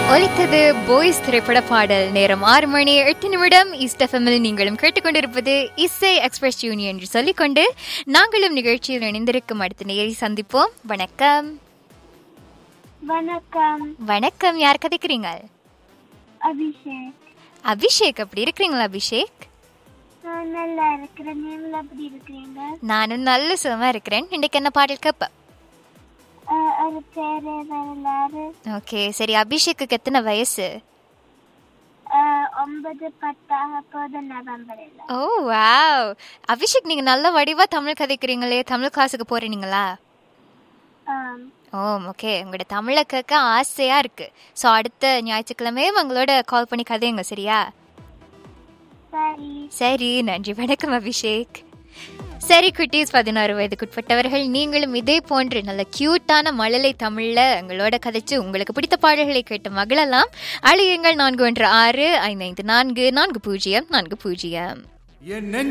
ஒலித்தது பாய்ஸ் திரைப்பட பாடல் நேரம் ஆறு மணி எட்டு நிமிடம் ஈஸ்ட் எஃப்எம்மில் நீங்களும் கேட்டுக்கொண்டிருப்பது இசை எக்ஸ்பிரஸ் யூனியன் என்று சொல்லிக்கொண்டு நாங்களும் நிகழ்ச்சியில் இணைந்திருக்கும் அடுத்த நேரை சந்திப்போம் வணக்கம் வணக்கம் வணக்கம் யார் கதைக்கிறீங்க அபிஷேக் அபிஷேக் அப்படி இருக்கிறீங்களா அபிஷேக் நான் நல்லா இருக்கிறேன் நீங்கள் எப்படி இருக்கிறீங்க நானும் நல்ல சுகமா இருக்கிறேன் இன்றைக்கு என்ன பாடல் கேப்ப அஹ், ஒரு பேரு வரலாறு ஓகே சரி அபிஷேக்கு எத்தனை வயசு அஹ், ஒன்பது பத்தாக போது நவம்பரில் ஓ வாவ் அபிஷேக் நீங்க நல்ல வடிவா தமிழ் கதைக்கிறீங்களே தமிழ் கிளாஸுக்கு போறீங்களா ஆம் ஓ ஓகே உங்களோட தமிழை கேட்க ஆசையா இருக்கு ஸோ அடுத்த ஞாயிற்றுக்கிழமையும் உங்களோட கால் பண்ணி கதைங்க சரியா சரி சரி நன்றி வணக்கம் அபிஷேக் சரி குட்டீஸ் பதினாறு வயதுக்குட்பட்டவர்கள் நீங்களும் இதே போன்று நல்ல கியூட்டான மழலை தமிழ்ல எங்களோட கதைச்சு உங்களுக்கு பிடித்த பாடல்களை கேட்டு மகிழலாம் அழியுங்கள் நான்கு ஒன்று ஆறு ஐந்து ஐந்து நான்கு நான்கு பூஜ்ஜியம் நான்கு பூஜ்ஜியம் என் நெஞ்ச